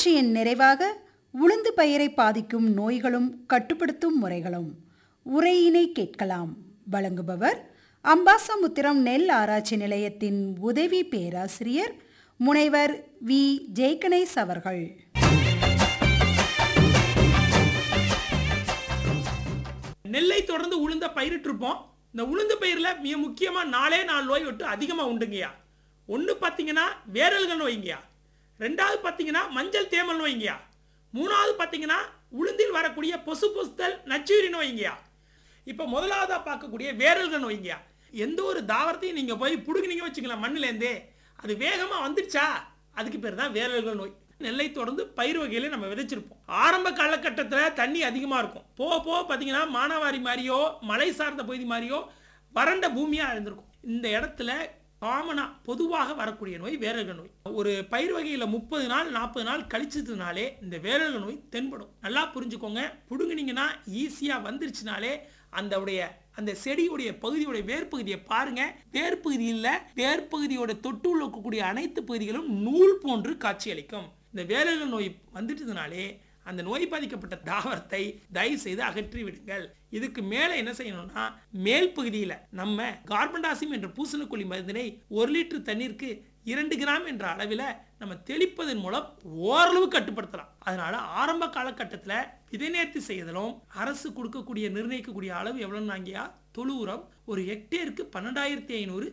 நிகழ்ச்சியின் நிறைவாக உளுந்து பயிரை பாதிக்கும் நோய்களும் கட்டுப்படுத்தும் முறைகளும் உரையினை கேட்கலாம் வழங்குபவர் அம்பாசமுத்திரம் நெல் ஆராய்ச்சி நிலையத்தின் உதவி பேராசிரியர் முனைவர் வி ஜெய்கணேஷ் அவர்கள் நெல்லை தொடர்ந்து உளுந்த பயிரிட்டிருப்போம் இந்த உளுந்து பயிரில் மிக முக்கியமாக நாலே நாலு நோய் விட்டு அதிகமாக உண்டுங்கய்யா ஒன்று பார்த்தீங்கன்னா வேரல்கள் நோய்ங்கய்யா ரெண்டாவது பார்த்தீங்கன்னா மஞ்சள் தேமல் நோய்ங்கய்யா மூணாவது பார்த்தீங்கன்னா உளுந்தில் வரக்கூடிய பொசு பொசுத்தல் நச்சுயிரி நோய்ங்கய்யா இப்போ முதலாவதாக பார்க்கக்கூடிய வேரல்கள் நோய்ங்கய்யா எந்த ஒரு தாவரத்தையும் நீங்கள் போய் பிடுங்கினீங்க வச்சுக்கலாம் மண்ணிலேருந்தே அது வேகமாக வந்துடுச்சா அதுக்கு பேர் தான் வேரல்கள் நோய் நெல்லை தொடர்ந்து பயிர் வகையில நம்ம விதைச்சிருப்போம் ஆரம்ப காலகட்டத்தில் தண்ணி அதிகமாக இருக்கும் போக போக பார்த்தீங்கன்னா மானாவாரி மாதிரியோ மலை சார்ந்த பகுதி மாதிரியோ வறண்ட பூமியாக இருந்திருக்கும் இந்த இடத்துல காமனா பொதுவாக வரக்கூடிய நோய் வேரல்கள் நோய் ஒரு பயிர் வகையில் முப்பது நாள் நாற்பது நாள் கழிச்சதுனாலே இந்த வேரல்கள் நோய் தென்படும் நல்லா புரிஞ்சுக்கோங்க புடுங்குனீங்கன்னா ஈஸியாக வந்துருச்சுனாலே அந்த உடைய அந்த செடியுடைய பகுதியுடைய வேர்ப்பகுதியை பாருங்க வேர்ப்பகுதியில் வேர்ப்பகுதியோட தொட்டுள்ள இருக்கக்கூடிய அனைத்து பகுதிகளும் நூல் போன்று காட்சியளிக்கும் இந்த வேரல்கள் நோய் வந்துட்டதுனாலே அந்த நோய் பாதிக்கப்பட்ட தாவரத்தை தயவு செய்து அகற்றி விடுங்கள் இதுக்கு மேலே என்ன செய்யணும்னா மேல் பகுதியில் நம்ம கார்பன்டாசிம் என்ற பூசணக்கொல்லி மருந்தினை ஒரு லிட்டர் தண்ணீருக்கு இரண்டு கிராம் என்ற அளவில் நம்ம தெளிப்பதன் மூலம் ஓரளவு கட்டுப்படுத்தலாம் அதனால ஆரம்ப காலகட்டத்தில் விதை நேர்த்தி செய்தலும் அரசு கொடுக்கக்கூடிய நிர்ணயிக்கக்கூடிய அளவு எவ்வளோன்னு நாங்கியா தொழு உரம் ஒரு ஹெக்டேருக்கு பன்னெண்டாயிரத்தி ஐநூறு